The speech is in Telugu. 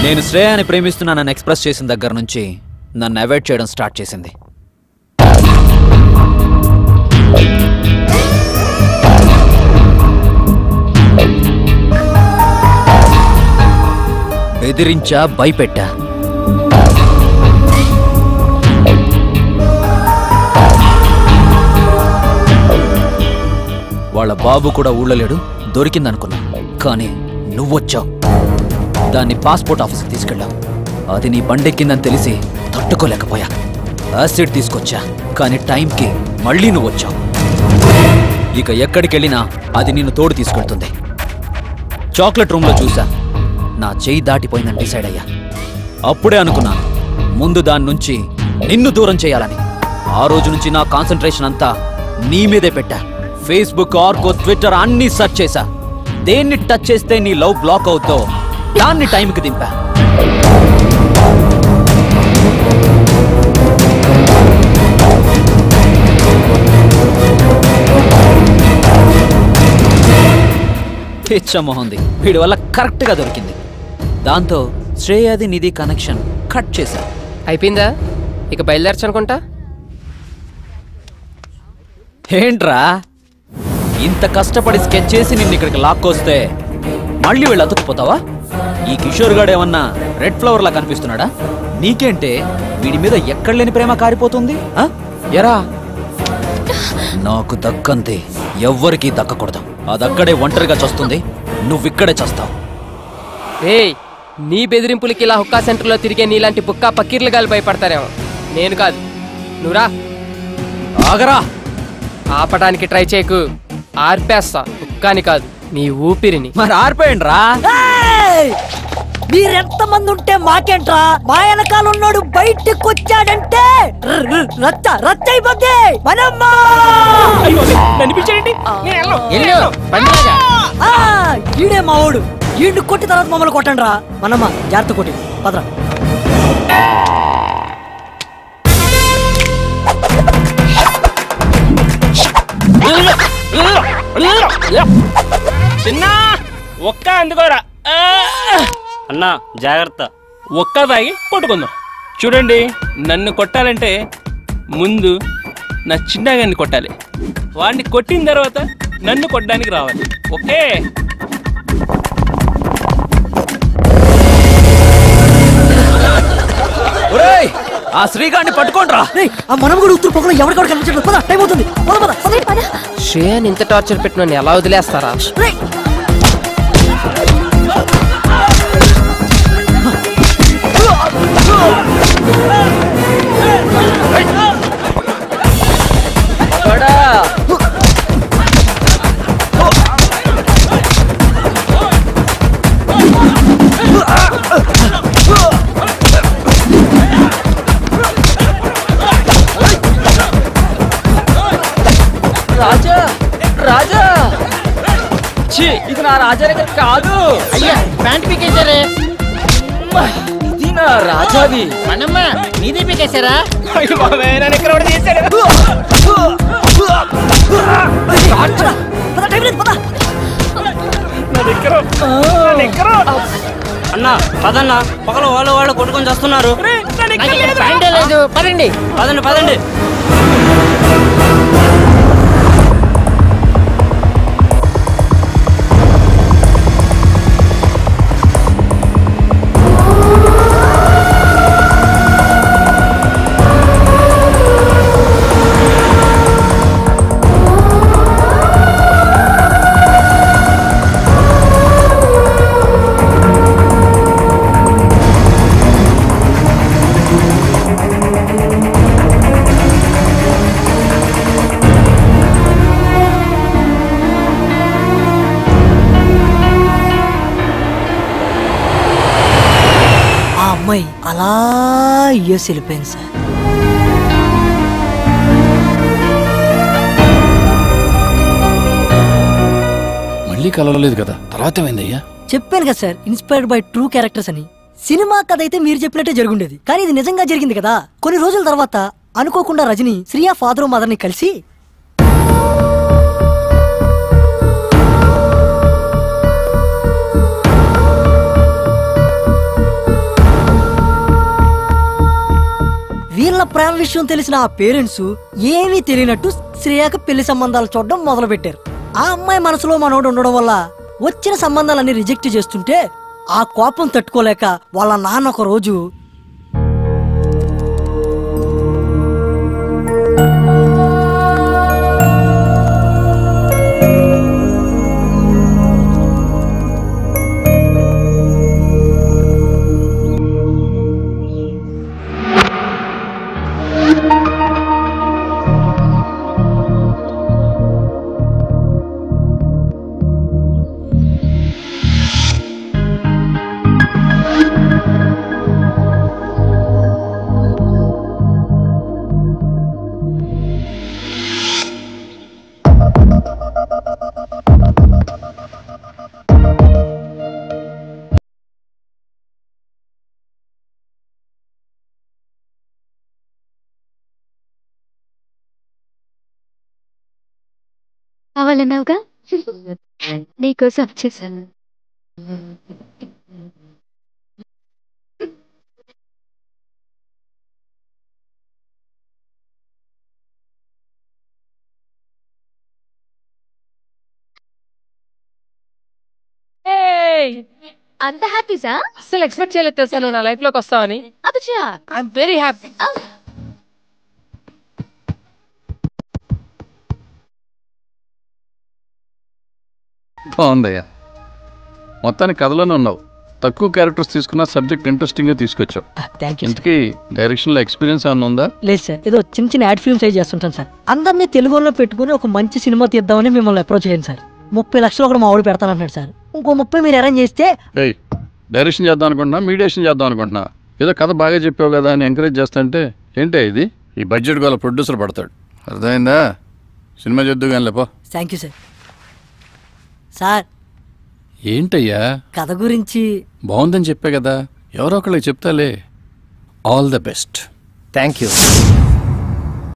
నేను శ్రేయాని ప్రేమిస్తున్నానని ఎక్స్ప్రెస్ చేసిన దగ్గర నుంచి నన్ను అవాయిడ్ చేయడం స్టార్ట్ చేసింది బెదిరించా భయపెట్టా వాళ్ళ బాబు కూడా ఊళ్ళో లేడు దొరికిందనుకున్నా కానీ నువ్వొచ్చావు దాన్ని పాస్పోర్ట్ ఆఫీస్కి తీసుకెళ్ళావు అది నీ బండెక్కిందని తెలిసి తట్టుకోలేకపోయా యాసిడ్ తీసుకొచ్చా కానీ టైంకి మళ్ళీ నువ్వు వచ్చావు ఇక ఎక్కడికెళ్ళినా అది నిన్ను తోడు తీసుకెళ్తుంది చాక్లెట్ రూమ్లో చూసా నా చెయ్యి దాటిపోయిందని డిసైడ్ అయ్యా అప్పుడే అనుకున్నాను ముందు దాని నుంచి నిన్ను దూరం చేయాలని ఆ రోజు నుంచి నా కాన్సన్ట్రేషన్ అంతా నీ మీదే పెట్టా ఫేస్బుక్ ఆర్కో ట్విట్టర్ అన్ని సెర్చ్ చేశా దేన్ని టచ్ చేస్తే నీ లవ్ బ్లాక్ అవుతో దాన్ని టైంకి దింపా పిచ్చమోహంది వీడి వల్ల కరెక్ట్గా దొరికింది దాంతో శ్రేయాది నిధి కనెక్షన్ కట్ చేశా అయిపోయిందా ఇక బయలుదేరచ్చు అనుకుంటా ఏంట్రా ఇంత కష్టపడి స్కెచ్ చేసి నిన్ను ఇక్కడికి లాక్కొస్తే మళ్ళీ వెళ్ళి అతుక్కుపోతావా ఈ కిషోర్ గాడు ఏమన్నా రెడ్ ఫ్లవర్ లా కనిపిస్తున్నాడా నీకేంటే వీడి మీద ఎక్కడ లేని ప్రేమ కారిపోతుంది ఆ? ఎరా నాకు దక్కంతే ఎవ్వరికీ దక్కకూడదు అదక్కడే ఒంటరిగా చస్తుంది నువ్విక్కడే చస్తావు ఏయ్ నీ బెదిరింపులకి ఇలా హుక్కా సెంటర్లో తిరిగే నీలాంటి బుక్కా పకీర్లు గాలి భయపడతారేమో నేను కాదు నువ్వురా ఆగరా ఆపడానికి ట్రై చేయకు ఆర్పేస్తా హుక్కాని కాదు నీ ఊపిరిని మరి ఆరిపోయండి రా ఏయ్! మీరెంత మంది ఉంటే మాకేంట్రా మా వెనకాల ఉన్నాడు బయటికి వచ్చాడంటే ర- ర- రచ్చ రచ్చ అయిపోద్ది మనమ్మా ఎల్లు, బండిలాగా. ఆ, ఈడే మా ఓడు ఈడు కొట్టి తర్వాత మమ్మల్ని కొట్టండి రా మనమ్మ జాగ్రత్త కొట్టి పదరా చిన్న ఒక్క అందుకోరా ఆ! అన్నా జాగ్రత్త ఒక్క తాగి కొట్టుకుందాం చూడండి నన్ను కొట్టాలంటే ముందు నా చిన్నగాన్ని కొట్టాలి వాడిని కొట్టిన తర్వాత నన్ను కొట్టడానికి రావాలి ఓకే ఒరేయ్ ఆ శ్రీగాడిని పట్టుకోండి రా రేయ్, ఆ మనం కూడా ఉత్తర పొగలో ఎవరికక్కడ కనిపించట్లేదు పద టైం అవుతుంది పద పద పద శ్రేయాని ఇంత టార్చర్ పెట్టిన ఎలా వదిలేస్తారా రేయ్. రాజా రాజా ఛీ, ఇది నా రాజా దగ్గర కాదు అయ్యా ప్యాంట్ పీకేశారే ఇది నా రాజాది మనమ్మ నీదే పీకేశారా అయ్యో బాబాయ్, నన్ను ఇక్కడ ఒకడు తీశాడు. పద టైం లేదు పద నా దగ్గర నా దగ్గర అన్నా పదన్నా పక్కన వాళ్ళు వాళ్ళు కొట్టుకొని చేస్తున్నారు ఒరేయ్, నా దగ్గర నాకు ఇక్కడ లేదురా. ప్యాంటే లేదు పదండి పదండి పదండి ఆ అమ్మాయి అలా యుఎస్ వెళ్ళిపోయింది సార్ మళ్ళీ కలవలేదు కదా తర్వాత ఏమైందయ్యా చెప్పాను కదా sir inspired by true characters అని సినిమా కథ అయితే మీరు చెప్పినట్టే జరుగుండేది కానీ ఇది నిజంగా జరిగింది కదా కొన్ని రోజుల తర్వాత అనుకోకుండా రజని శ్రియా ఫాదర్ మదర్ ని కలిసి వీళ్ళ ప్రేమ విషయం తెలిసిన ఆ పేరెంట్స్ ఏమీ తెలియనట్టు శ్రేయాకి పెళ్లి సంబంధాలు చూడడం మొదలు పెట్టారు ఆ అమ్మాయి మనసులో మనోడు ఉండడం వల్ల వచ్చిన సంబంధాలన్నీ రిజెక్ట్ చేస్తుంటే ఆ కోపం తట్టుకోలేక వాళ్ళ నాన్న ఒక రోజు కావాలన్నావుగా నీకోసం వచ్చేసాను అంత హ్యాపీసా అసలు ఎక్స్పెక్ట్ చేయలేదు తెలుసా నువ్వు నా లైఫ్ లోకి వస్తావని అబ్బా ఐఎమ్ వెరీ హ్యాపీ బాగుందయ్యా మొత్తానికి కథలోనే ఉన్నావు తక్కువ క్యారెక్టర్స్ తీసుకున్న సబ్జెక్ట్ ఇంట్రెస్టింగ్గా తీసుకొచ్చావు థ్యాంక్ యూ ఇంతకీ డైరెక్షన్లో ఎక్స్పీరియన్స్ ఏమైనా ఉందా లేదు సార్ ఏదో చిన్న చిన్న యాడ్ ఫిల్మ్స్ అయి చేస్తుంటాను సార్ అందరినీ తెలుగులో పెట్టుకుని ఒక మంచి సినిమా తీద్దామని మిమ్మల్ని అప్రోచ్ చేయండి సార్ ముప్పై లక్షలు ఒకటి మా వాడు పెడతానంటున్నాడు సార్ ఇంకో ముప్పై మీరు అరేంజ్ చేస్తే ఏయ్ డైరెక్షన్ చేద్దాం అనుకుంటున్నా మీడియేషన్ చేద్దాం అనుకుంటున్నా ఏదో కథ బాగా చెప్పావు కదా అని ఎంకరేజ్ చేస్తుంటే ఏంటే ఇది ఈ బడ్జెట్ గల ప్రొడ్యూసర్ పడతాడు అర్థమైందా సినిమా చేద్దు కానీ లేపో థ్యాంక్ యూ సార్ సార్ ఏంటయ్యా కథ గురించి బాగుందని చెప్పే కదా ఎవరో ఒకళ్ళకి చెప్తాలే all the best thank you